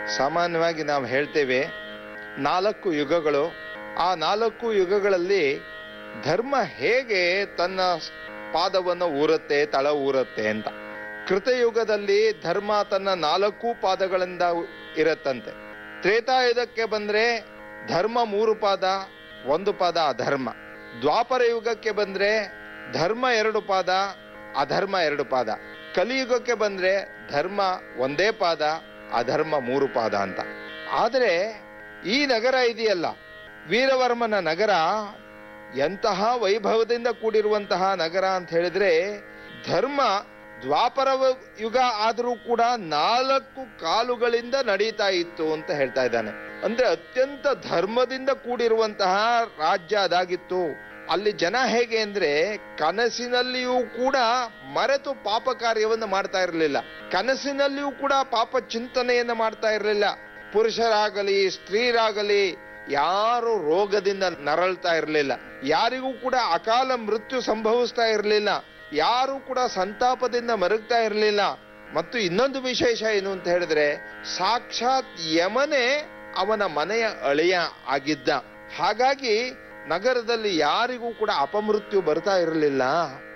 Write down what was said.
ಸಾಮಾನ್ಯವಾಗಿ ನಾವು ಹೇಳ್ತೇವೆ ನಾಲ್ಕು ಯುಗಗಳು ಆ ನಾಲ್ಕು ಯುಗಗಳಲ್ಲಿ ಧರ್ಮ ಹೇಗೆ ತನ್ನ ಪಾದವನ್ನು ಊರುತ್ತೆ ತಳ ಊರುತ್ತೆ ಅಂತ ಕೃತಯುಗದಲ್ಲಿ ಧರ್ಮ ತನ್ನ ನಾಲ್ಕು ಪಾದಗಳಿಂದ ಇರತ್ತಂತೆ ತ್ರೇತಾಯುಗಕ್ಕೆ ಬಂದ್ರೆ ಧರ್ಮ ಮೂರು ಪಾದ ಒಂದು ಪಾದ ಅಧರ್ಮ ದ್ವಾಪರ ಯುಗಕ್ಕೆ ಬಂದ್ರೆ ಧರ್ಮ ಎರಡು ಪಾದ ಅಧರ್ಮ ಎರಡು ಪಾದ ಕಲಿಯುಗಕ್ಕೆ ಬಂದ್ರೆ ಧರ್ಮ ಒಂದೇ ಪಾದ ಅಧರ್ಮ ಮೂರು ಪಾದ ಅಂತ ಆದರೆ ಈ ನಗರ ಇದೆಯಲ್ಲ ವೀರವರ್ಮನ ನಗರ ಎಂತಹ ವೈಭವದಿಂದ ಕೂಡಿರುವಂತಹ ನಗರ ಅಂತ ಹೇಳಿದ್ರೆ ಧರ್ಮ ದ್ವಾಪರ ಯುಗ ಆದರೂ ಕೂಡ ನಾಲ್ಕು ಕಾಲುಗಳಿಂದ ನಡೀತಾ ಇತ್ತು ಅಂತ ಹೇಳ್ತಾ ಇದ್ದಾನೆ ಅಂದ್ರೆ ಅತ್ಯಂತ ಧರ್ಮದಿಂದ ಕೂಡಿರುವಂತಹ ರಾಜ್ಯ ಅದಾಗಿತ್ತು ಅಲ್ಲಿ ಜನ ಹೇಗೆ ಅಂದ್ರೆ ಕನಸಿನಲ್ಲಿಯೂ ಕೂಡ ಮರೆತು ಪಾಪ ಕಾರ್ಯವನ್ನು ಮಾಡ್ತಾ ಇರಲಿಲ್ಲ ಕನಸಿನಲ್ಲಿಯೂ ಕೂಡ ಪಾಪ ಚಿಂತನೆಯನ್ನ ಮಾಡ್ತಾ ಇರಲಿಲ್ಲ ಪುರುಷರಾಗಲಿ ಸ್ತ್ರೀರಾಗಲಿ ಯಾರು ರೋಗದಿಂದ ನರಳ್ತಾ ಇರಲಿಲ್ಲ ಯಾರಿಗೂ ಕೂಡ ಅಕಾಲ ಮೃತ್ಯು ಸಂಭವಿಸ್ತಾ ಇರಲಿಲ್ಲ ಯಾರು ಕೂಡ ಸಂತಾಪದಿಂದ ಮರಗ್ತಾ ಇರಲಿಲ್ಲ ಮತ್ತು ಇನ್ನೊಂದು ವಿಶೇಷ ಏನು ಅಂತ ಹೇಳಿದ್ರೆ ಸಾಕ್ಷಾತ್ ಯಮನೇ ಅವನ ಮನೆಯ ಅಳಿಯ ಆಗಿದ್ದ ಹಾಗಾಗಿ ನಗರದಲ್ಲಿ ಯಾರಿಗೂ ಕೂಡ ಅಪಮೃತ್ಯು ಬರ್ತಾ ಇರಲಿಲ್ಲ